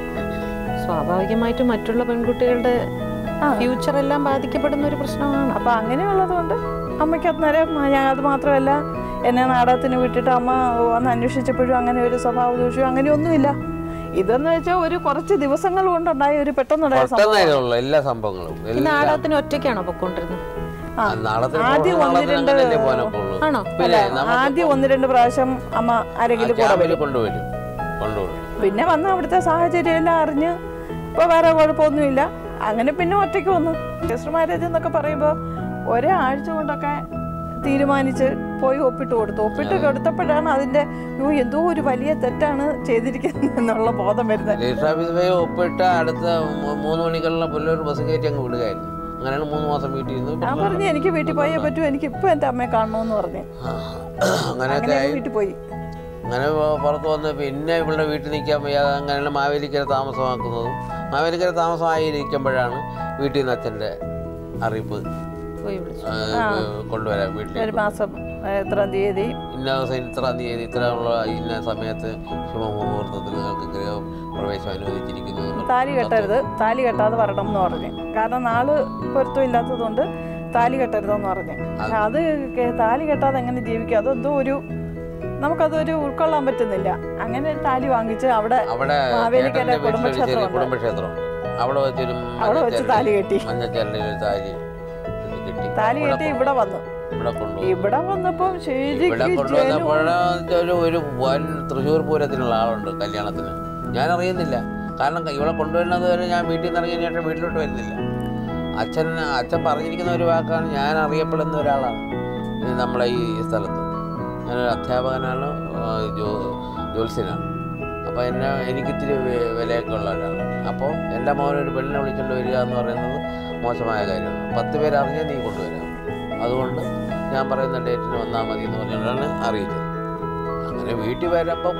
സ്വാഭാവികമായിട്ടും മറ്റുള്ള പെൺകുട്ടികളുടെ ആ. ഫ്യൂച്ചർ എല്ലാം ബാധിക്കപ്പെടുന്ന ഒരു പ്രശ്നമാണ് അപ്പം അങ്ങനെയുള്ളത് കൊണ്ട് അമ്മയ്ക്ക് അന്നേരം ഞാൻ അത് മാത്രമല്ല എന്നെ നാടകത്തിന് വിട്ടിട്ട് അമ്മ വന്ന് അന്വേഷിച്ചപ്പോഴും അങ്ങനെ ഒരു സ്വഭാവ ദൂഷ്യവും അങ്ങനെയൊന്നുമില്ല ഇതെന്ന് വെച്ചാൽ ഒരു കുറച്ച് ദിവസങ്ങൾ കൊണ്ടുണ്ടായ ഒരു പെട്ടെന്നുണ്ടായ സംഭവം പെട്ടെന്നായിരുന്നുള്ളൂ എല്ലാ സംഭവങ്ങളും ഈ എല്ലാം നാടകത്തിന് ഒറ്റയ്ക്കാണോ പൊക്കോണ്ടിരുന്നത് ആ. നാളത്തിന് ആദ്യം പോകുന്ന ഒന്ന് നാളത്തിന് രണ്ട് അങ്ങനെയല്ലേ പോകാനൊക്കെ ഉള്ളൂ. ആണോ? പിന്നെ നമുക്ക് ആദ്യം ഒന്ന് രണ്ട് പ്രാവശ്യം അമ്മ ആരെങ്കിലും കൂടെ ക്യാമ്പിൽ വരും കൊണ്ടുവരും കൊണ്ടുവരും പിന്നെ വന്ന് അവിടുത്തെ സാഹചര്യം എല്ലാം അറിഞ്ഞ് ഇപ്പോൾ വേറെ കുഴപ്പമൊന്നുമില്ല അങ്ങനെ പിന്നെ ഒറ്റയ്ക്ക് വന്നു രജിസ്റ്റർ മാരേജ് എന്നൊക്കെ പറയുമ്പോൾ ഒരാഴ്ച കൊണ്ടൊക്കെ തീരുമാനിച്ച് പോയി ഒപ്പിട്ട് കൊടുത്തു ഒപ്പിട്ട് കൊടുത്തപ്പോഴാണ് അതിൻ്റെ യോ എന്തോ ഒരു വലിയ തെറ്റാണ് ചെയ്തിരിക്കുന്നത് എന്നുള്ള ബോധം വരുന്നത് രജിസ്റ്റർ ഓഫീസ് പോയി ഒപ്പിട്ട് അടുത്ത മൂ- മൂന്ന് മണിക്കുള്ള പുല്ലൂർ ബസ് കയറ്റി അങ്ങ് വിടുകയായിരുന്നു അങ്ങനെയാണ് മൂന്ന് മാസം വീട്ടിൽ ഇരുന്ന് ഞാൻ പറഞ്ഞു എനിക്ക് വീട്ടിൽ പോയേ പറ്റൂ എനിക്ക് ഇപ്പം എൻ്റെ അമ്മയെ കാണണമെന്ന് പറഞ്ഞു അങ്ങനെയൊക്കെ അങ്ങനെ ആയി വീട്ടിൽ പോയി അങ്ങനെ പോ- പുറത്ത് വന്ന് പിന്നെ ഇവളുടെ വീട്ടിൽ നിൽക്കാൻ വയ്യാതെ അങ്ങനെയുള്ള മാവേലിക്കര താമസമാക്കുന്നതും മാവേലിക്കര താമസമായിരിക്കുമ്പോഴാണ് വീട്ടിൽ നിന്ന് അച്ഛൻ്റെ അറിയിപ്പ് പോയി വിളിച്ചു ആ, കൊണ്ടുവരാൻ വീട്ടിൽ ഒരു മാസം എത്രാം തീയതി ഇന്ന ദിവസം ഇത്ര തീയതി ഇത്ര ഉള്ള ഇന്ന സമയത്ത് ശുഭമുഹൂർത്തത്തിൽ നിങ്ങൾക്ക് ഗൃഹപ്രവേശം അനുവദിച്ചിരിക്കുന്നു എന്ന് താലി കെട്ടരുത് താലി കെട്ടാതെ വരണം എന്ന് പറഞ്ഞു കാരണം നാള് പൊരുത്തം ഇല്ലാത്തതുകൊണ്ട് താലി കെട്ടരുതെന്ന് പറഞ്ഞു പക്ഷെ അത് കെ- താലി കെട്ടാതെ എങ്ങനെ ജീവിക്കും അതെന്തോ ഒരു നമുക്കതൊരു ഉൾക്കൊള്ളാൻ പറ്റുന്നില്ല അങ്ങനെ ഒരു താലി വാങ്ങിച്ച് അവിടെ അവിടെ മാവേലിക്കര ചേട്ടൻ്റെ വീട്ടിലൊരു ചെറിയ കുടുംബക്ഷേത്രമുണ്ട്. കുടുംബക്ഷേത്രമുണ്ട് അവിടെ വെച്ചൊരു അവിടെ വെച്ച് താലി കെട്ടി മഞ്ഞച്ചരടിൽ ഒരു താലി കെട്ടി താലി ഇവിടെ കെട്ടി കൊ- ഇവിടെ വന്നു ഇവിടെ കൊണ്ടുപോയി ഇവിടെ വന്നപ്പം ഇവിടെ ശരിക്കും ജനം കൊണ്ടുവന്നപ്പോഴ ഒരു ഒരു വൻ തൃശ്ശൂർ പൂരത്തിനുള്ള ആളുണ്ട് കല്യാണത്തിന് ഞാൻ അറിയുന്നില്ല കാരണം ഇവിടെ കൊണ്ടുവരുന്നത് വരെ ഞാൻ വീട്ടിൽ നിന്ന് ഇറങ്ങിയ ശേഷം വീട്ടിലോട്ട് വരുന്നില്ല അച്ഛൻ അച്ഛൻ പറഞ്ഞിരിക്കുന്ന ഒരു വാക്കാണ് ഞാൻ അറിയപ്പെടുന്ന ഒരാളാണ് ഇത് നമ്മളെ ഈ സ്ഥലത്ത് ഞാനൊരു അധ്യാപകനാണ് ആ, ജോ ജ്യോത്സ്യനാണ് അപ്പോൾ എന്നെ എനിക്കിത്തിരി വെ- വിലയൊക്കെ ഉള്ള ഒരാളാണ് അപ്പോൾ എൻ്റെ മോനൊരു പെണ്ണിനെ വിളിച്ചുകൊണ്ട് വരിക എന്ന് പറയുന്നത് മോശമായ കാര്യമാണ് പത്ത് പേര് അറിഞ്ഞാൽ നീ കൊണ്ടുവരാം അതുകൊണ്ട് ഞാൻ പറയുന്ന ഡേറ്റിന് വന്നാൽ മതി എന്ന് പറഞ്ഞുകൊണ്ടാണ് അറിയിച്ചത് അങ്ങനെ വീട്ടിൽ വരുമ്പം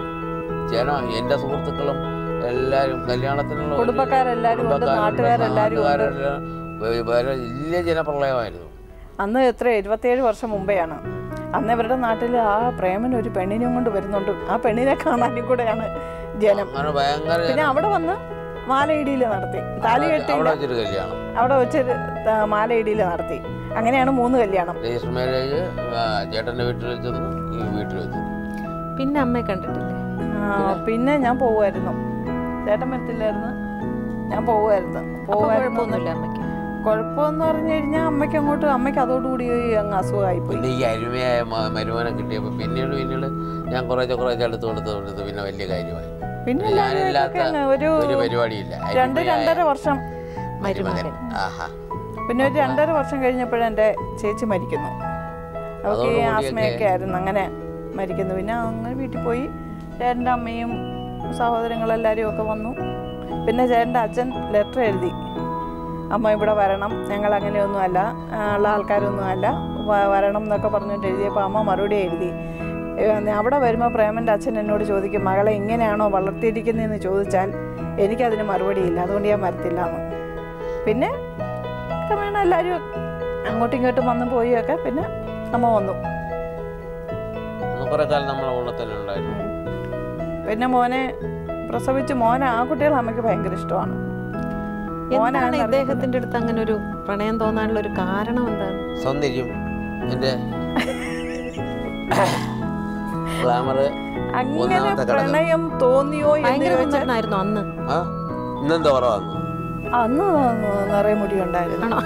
ജനം എൻ്റെ സുഹൃത്തുക്കളും എല്ലാവരും കല്യാണത്തിനുള്ള ഒരു- കുടുംബക്കാരെല്ലാവരും ഉണ്ട്, കുടുംബക്കാരുണ്ട്, നാട്ടുകാരെല്ലാവരും ഉണ്ട്. നാട്ടുകാരെല്ലാം വ- വരെ വലിയ ജനപ്രളയമായിരുന്നു അന്ന് എത്ര ഇരുപത്തിയേഴ് വർഷം മുമ്പെയാണ് അന്ന് ഇവരുടെ നാട്ടിൽ ആ പ്രേമൻ ഒരു പെണ്ണിനെയും കൊണ്ട് വരുന്നുണ്ട് ആ പെണ്ണിനെ കാണാനും കൂടെയാണ് ജനം അങ്ങനെ ഭയങ്കര പിന്നെ അവിടെ വന്ന് മാലയിടിയിൽ നടത്തി താലി കെട്ടി അവിടെ വെച്ചൊരു കല്യാണം അവിടെ വെച്ചൊരു ത- മാലയിടിയിൽ നടത്തി അങ്ങനെയാണ് മൂന്ന് കല്യാണം രജിസ്റ്റർ മാരേജ് ചേട്ടൻ്റെ വീട്ടിൽ വെച്ചെന്ന് ഈ വീട്ടിൽ വെച്ചു പിന്നെ അമ്മയെ കണ്ടിട്ടില്ലേ ആ, പിന്നെ ഞാൻ പോവുമായിരുന്നു ചേട്ടൻ വരത്തില്ലായിരുന്നു ഞാൻ പോവുമായിരുന്നു അപ്പൊ പോവുമായിരുന്നു കുഴപ്പമൊന്നുമില്ല അമ്മയ്ക്ക് കുഴപ്പമെന്ന് പറഞ്ഞു കഴിഞ്ഞാൽ അമ്മയ്ക്ക് അങ്ങോട്ട് അമ്മയ്ക്ക് അതോടുകൂടി അങ്ങ് അസുഖമായിപ്പോയി പിന്നെ ഈ അരുമയായ മ- മരുമനെ കിട്ടിയപ്പോൾ പിന്നീട് പിന്നീട് ഞാൻ കുറേശ്ശെ കുറേശ്ശെ അടുത്ത് കൊടുത്ത് കൊടുത്ത് പിന്നെ വലിയ കാര്യമായി പിന്നെ ഞാനില്ലാത്ത എല്ലാവരും അങ്ങ് ഒരു ഒരു പരിപാടിയില്ല രണ്ട് അരുമയായ രണ്ടര വർഷം മരുമകൻ ആഹാ പിന്നെ ഒരു രണ്ടര വർഷം കഴിഞ്ഞപ്പോഴും എൻ്റെ ചേച്ചി മരിക്കുന്നു അവൾക്ക് ഈ അതോടുകൂടിയൊക്കെ- ആസ്മയൊക്കെ ആയിരുന്നു അങ്ങനെ മരിക്കുന്നു പിന്നെ അങ്ങനെ വീട്ടിൽ പോയി ചേട്ടൻ്റെ അമ്മയും സഹോദരങ്ങളെല്ലാവരും ഒക്കെ വന്നു പിന്നെ ചേട്ടൻ്റെ അച്ഛൻ ലെറ്റർ എഴുതി അമ്മ ഇവിടെ വരണം ഞങ്ങൾ അങ്ങനെയൊന്നുമല്ല ആ, ഉള്ള ആൾക്കാരൊന്നുമല്ല വ- വരണം എന്നൊക്കെ പറഞ്ഞിട്ട് എഴുതിയപ്പോൾ അമ്മ മറുപടി എഴുതി ഏ, അവിടെ വരുമ്പോൾ പ്രേമൻ്റെ അച്ഛൻ എന്നോട് ചോദിക്കും മകളെ ഇങ്ങനെയാണോ വളർത്തിയിരിക്കുന്നതെന്ന് ചോദിച്ചാൽ എനിക്കതിന് മറുപടിയില്ല അതുകൊണ്ട് ഞാൻ വരത്തില്ല എന്ന് പിന്നെ ക്രമേണ എല്ലാവരും അങ്ങോട്ടും ഇങ്ങോട്ടും വന്നു പോയൊക്കെ പിന്നെ അമ്മ വന്നു അന്ന് കുറേ കാലം നമ്മളെ കൂടെ തന്നെ ഉണ്ടായിരുന്നു പിന്നെ മോനെ പ്രസവിച്ച് മോനെ ആ കുട്ടികൾ അമ്മയ്ക്ക് ഭയങ്കര ഇഷ്ടമാണ് എന്താണ് ഇദ്ദേഹത്തിന്റെ അടുത്ത് അങ്ങനെ ഒരു പ്രണയം തോന്നാനുള്ള ഒരു കാരണം എന്താണ് സൗന്ദര്യം എൻ്റെ ഗ്ലാമർ അങ്ങനെ ഒന്നാമത്തെ ഘടകം പ്രണയം തോന്നിയോ എന്ന് ഭയങ്കര ചോദിച്ചാൽ സുന്ദരനായിരുന്നു അന്ന് ആ ഇന്നെന്താ കുറവാന്ന് അന്ന് നിറയെ മുടി ഉണ്ടായിരുന്നു ആണോ?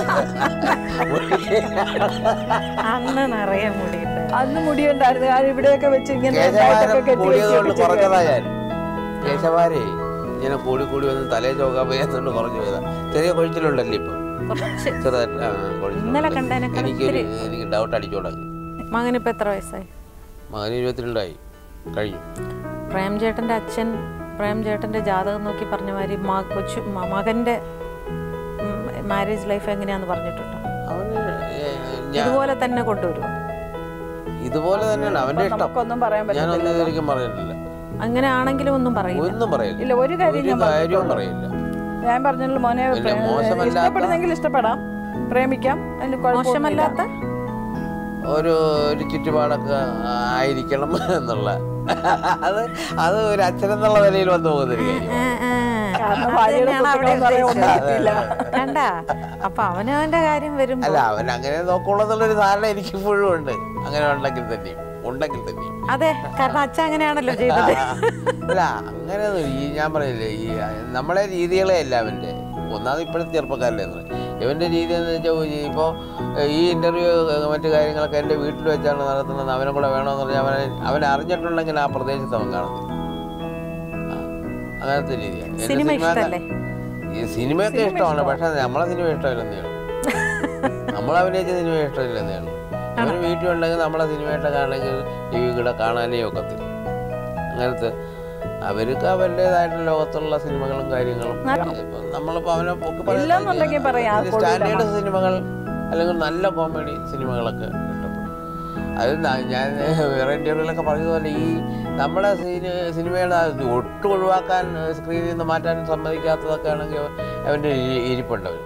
അന്ന് നിറയെ മുടിയുണ്ട് അന്ന് മുടി ഉണ്ടായിരുന്നു കാരണം ഇവിടെയൊക്കെ വെച്ച് ഇങ്ങനെ കേശവാരം ഉണ്ടായിട്ടൊക്കെ കെട്ടി കൂടിയതുകൊണ്ട് വെച്ച് കുറഞ്ഞതാ ഞാൻ കേശവാരേ ഇങ്ങനെ കൂടി കൂടി വന്ന് തലേ ചോക്കാൻ വയ്യാത്തോണ്ട് കുറഞ്ഞു പോയതാ ചെറിയ കൊഴിച്ചിലുണ്ടല്ലേ ഇപ്പൊ കുറച്ച് ചെറുതായിട്ട് ആ, കൊഴിച്ചിലുണ്ട്. ഇന്നലെ കണ്ടതിനേക്കാൾ എനിക്കൊരു ഇത്തിരി. എനിക്ക് ഡൗട്ട് അടിച്ചു തുടങ്ങി മകനിപ്പോ എത്ര വയസ്സായി മകന് ഇരുപത്തിരണ്ടായി കഴിഞ്ഞു പ്രേം ചേട്ടന്റെ അച്ഛൻ പ്രേം ചേട്ടന്റെ ജാതകം നോക്കി പറഞ്ഞ മാതിരി മ- കൊച്ചു മ- മകന്റെ മാരേജ് ലൈഫ് എങ്ങനെയാന്ന് പറഞ്ഞിട്ടുണ്ടോ അവന് ഏ, ഞാൻ ഇതുപോലെ തന്നെ കൊണ്ടുവരും ഇതുപോലെ തന്നെയാണ് അവന്റെ ഇഷ്ടം നമുക്കൊന്നും പറയാൻ ഞാനൊന്നും പറ്റില്ല ഇതുവരെയ്ക്കും പറഞ്ഞിട്ടില്ല അങ്ങനെ ആണെങ്കിലും ഒന്നും പറയില്ല ഒന്നും പറയില്ല ഇല്ല ഒരു കാര്യം ഒരു ഞാൻ കാര്യവും പറഞ്ഞിട്ടുള്ളൂ. പറയില്ല ഞാൻ പറഞ്ഞല്ലോ മോനെ വലിയ പ്രേ- മോശമല്ലാത്ത- ഇഷ്ടപ്പെടുന്നെങ്കിൽ ഇഷ്ടപ്പെടാം പ്രേമിക്കാം അതിന് കുഴപ്പമൊന്നുമില്ല. മോശമല്ലാത്ത ഒരു ഒരു ചുറ്റുപാടൊക്കെ ആയിരിക്കണം എന്നുള്ള അത് അത് ഒരു അച്ഛനെന്നുള്ള നിലയിൽ വന്നു പോകുന്നൊരു കാര്യം ആ, ആ. കാരണം അത് ഭാര്യയുടെ തന്നെയാണ് അവിടെ കുട്ടികളെന്ന് പറയാൻ ഒന്നും ഉദ്ദേശിച്ചത്. കിട്ടിയില്ല. കണ്ട അപ്പൊ അവനവന്റെ കാര്യം വരുമ്പോ അല്ല അവൻ അങ്ങനെ നോക്കുള്ളൂ എന്നുള്ളൊരു ധാരണ എനിക്ക് ഇപ്പോഴും ഉണ്ട് അങ്ങനെ ഉണ്ടെങ്കിൽ തന്നെയും ഉണ്ടെങ്കിൽ തന്നെയും അതെ കാരണം അച്ഛൻ അങ്ങനെയാണല്ലോ ചെയ്തത് അല്ല അങ്ങനെ ഈ ഞാൻ പറഞ്ഞില്ലേ ഈ നമ്മളെ രീതികളെ അല്ല അവൻ്റെ ഒന്നാമത് ഇപ്പോഴത്തെ ചെറുപ്പക്കാരല്ലേ എന്ന് പറയും. ഇവൻ്റെ രീതി എന്ന് വെച്ചാൽ ഇപ്പോൾ ഈ ഇൻ്റർവ്യൂ മറ്റു കാര്യങ്ങളൊക്കെ എൻ്റെ വീട്ടിൽ വെച്ചാണ് നടത്തുന്നത് അവനെ കൂടെ വേണമെന്ന് പറഞ്ഞാൽ അവനെ അവൻ അറിഞ്ഞിട്ടുണ്ടെങ്കിൽ ആ പ്രദേശത്ത് അവൻ കാണുന്നില്ല ആ, അങ്ങനത്തെ രീതിയാണ് എൻ്റെ സിനിമ സിനിമ ഇഷ്ടല്ലേ ഈ സിനിമയൊക്കെ ഇഷ്ടമാണ് പക്ഷെ നമ്മളെ സിനിമ ഇഷ്ടമില്ലെന്നേ ഉള്ളൂ നമ്മൾ അഭിനയിച്ച സിനിമ ഇഷ്ടമില്ലെന്നേ ഉള്ളൂ അവന് വീട്ടിൽ ഉണ്ടെങ്കിൽ നമ്മളെ സിനിമയായിട്ട് കാണണമെങ്കിൽ ടി വി കൂടെ കാണാനേ ഒക്കത്തില്ല അങ്ങനത്തെ അവർക്ക് അവരുടേതായിട്ട് ലോകത്തുള്ള സിനിമകളും കാര്യങ്ങളും ഇപ്പൊ നമ്മളിപ്പോൾ അവനെ പൊക്കി പറയുന്നത് ഇല്ലെന്നുണ്ടെങ്കിൽ പറയാം, അത് കൊള്ളൂല. സ്റ്റാൻഡേർഡ് സിനിമകൾ അല്ലെങ്കിൽ നല്ല കോമഡി സിനിമകളൊക്കെ ഇഷ്ടപ്പെടും അത് ന- ഞാൻ വേറെ ഇന്റർവ്യൂലൊക്കെ പറഞ്ഞതുപോലെ ഈ നമ്മുടെ സിനി സിനിമയുടെ അത് ഒട്ടും ഒഴിവാക്കാൻ സ്ക്രീനിൽ നിന്ന് മാറ്റാൻ സമ്മതിക്കാത്തതൊക്കെ ആണെങ്കിൽ അവൻ്റെ ഇ- ഇരിപ്പുണ്ട് അവൻ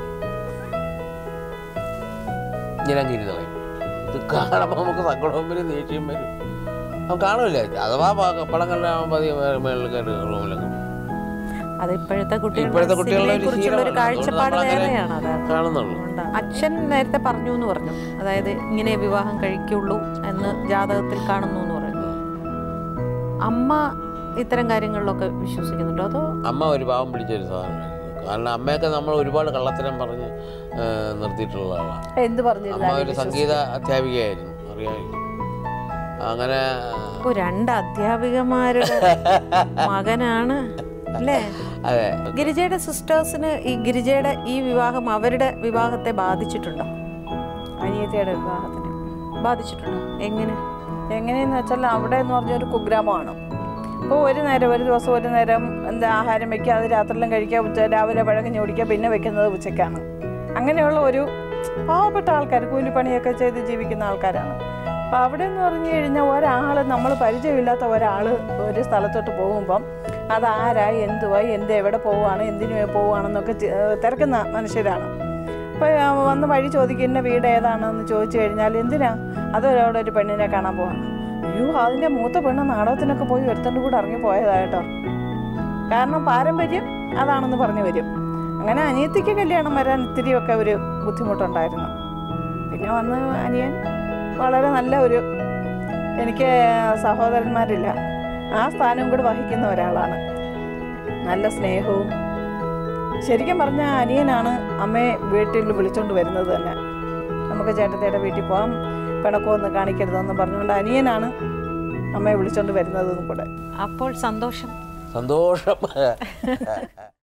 ഇങ്ങനെ അങ്ങ് ഇരുന്ന് കളയും ഇത് കാണുമ്പോൾ നമുക്ക് സങ്കടവും വരും ദേഷ്യം വരും അവൻ കാണൂല അഥവാ പ- പടം കണ്ടാകുമ്പോൾ പതിയെ മേളിൽ കയറി റൂമിലൊക്കെ പോകും. അത് ഇപ്പോഴത്തെ ഇപ്പോഴത്തെ കുട്ടികളുടെ ഒരു കുറിച്ചുള്ള ഒരു ശീലമാണ്. കാഴ്ചപ്പാട് അതുകൊണ്ട് നമ്മളങ്ങനെ വേറെയാണ് അത് കാണുന്നുള്ളൂ അതുകൊണ്ടാണ്. അച്ഛൻ നേരത്തെ പറഞ്ഞു എന്ന് പറഞ്ഞു അതായത് ഇങ്ങനെ വിവാഹം കഴിക്കുള്ളൂ എന്ന് ജാതകത്തിൽ കാണുന്നു എന്ന് പറഞ്ഞു അമ്മ ഇത്തരം കാര്യങ്ങളിലൊക്കെ വിശ്വസിക്കുന്നുണ്ടോ അതോ അമ്മ ഒരു പാവം പിടിച്ചൊരു സാധനമായിരുന്നു കാരണം അമ്മയൊക്കെ നമ്മൾ ഒരുപാട് കള്ളത്തരം പറഞ്ഞ് ആ, നിർത്തിയിട്ടുള്ള ആളാണ് എന്ത് അമ്മ പറഞ്ഞിരുന്നാലും ഒരു സംഗീത അധ്യാപികയായിരുന്നു അറിയാമായിരിക്കും അങ്ങനെ ഓ രണ്ട് അധ്യാപികമാരുടെ മകനാണ് അല്ലേ അതെ ഗിരിജയുടെ സിസ്റ്റേഴ്സിന് ഈ ഗിരിജയുടെ ഈ വിവാഹം അവരുടെ വിവാഹത്തെ ബാധിച്ചിട്ടുണ്ടോ അനിയത്തിയുടെ വിവാഹത്തിന് ബാധിച്ചിട്ടുണ്ടോ എങ്ങനെ എങ്ങനെയെന്ന് വെച്ചാൽ അവിടെ എന്ന് പറഞ്ഞൊരു കുഗ്രാമമാണ് അപ്പോൾ ഒരു നേരം ഒരു ദിവസം ഒരു നേരം എന്താ ആഹാരം വെക്കുക അത് രാത്രിയിലും കഴിക്കുക ഉച്ച രാവിലെ പഴകഞ്ഞ് കുടിക്കുക പിന്നെ വെക്കുന്നത് ഉച്ചയ്ക്കാണ് അങ്ങനെയുള്ള ഒരു പാവപ്പെട്ട ആൾക്കാർ കൂലിപ്പണിയൊക്കെ ചെയ്ത് ജീവിക്കുന്ന ആൾക്കാരാണ് അപ്പോൾ അവിടെ എന്ന് പറഞ്ഞു കഴിഞ്ഞാൽ ഒരാൾ നമ്മൾ പരിചയമില്ലാത്ത ഒരാൾ ഒരു സ്ഥലത്തോട്ട് പോകുമ്പം അതാരായി എന്തുവായി എന്ത് എവിടെ പോവുകയാണ് എന്തിനു പോവുകയാണെന്നൊക്കെ ചെ- തിരക്കുന്ന മനുഷ്യരാണ് അപ്പോൾ വന്ന് വഴി ചോദിക്കും ഇന്ന വീട് ഏതാണെന്ന് ചോദിച്ചു കഴിഞ്ഞാൽ എന്തിനാ അതൊരവിടെ ഒരു പെണ്ണിനെ കാണാൻ പോവാം അയ്യോ അതിൻ്റെ മൂത്ത പെണ്ണ് നാടകത്തിനൊക്കെ പോയി ഒരുത്തൻ്റെ കൂടെ ഇറങ്ങി പോയതായിട്ടോ കാരണം പാരമ്പര്യം അതാണെന്ന് പറഞ്ഞു വരും അങ്ങനെ അനിയത്തിക്ക് കല്യാണം വരാൻ ഇത്തിരിയൊക്കെ ഒരു ബുദ്ധിമുട്ടുണ്ടായിരുന്നു പിന്നെ വന്ന് അനിയൻ വളരെ നല്ല ഒരു എനിക്ക് സഹോദരന്മാരില്ല ആ സ്ഥാനം കൂടെ വഹിക്കുന്ന ഒരാളാണ് നല്ല സ്നേഹവും ശരിക്കും പറഞ്ഞാൽ അനിയനാണ് അമ്മയെ വീട്ടിൽ വിളിച്ചോണ്ട് വരുന്നത് തന്നെ നമുക്ക് ചേട്ടത്തിയുടെ വീട്ടിൽ പോകാം പിണക്കമൊന്നും കാണിക്കരുതെന്ന് പറഞ്ഞുകൊണ്ട് അനിയനാണ് അമ്മയെ വിളിച്ചോണ്ട് വരുന്നതും കൂടെ അപ്പോൾ സന്തോഷം സന്തോഷം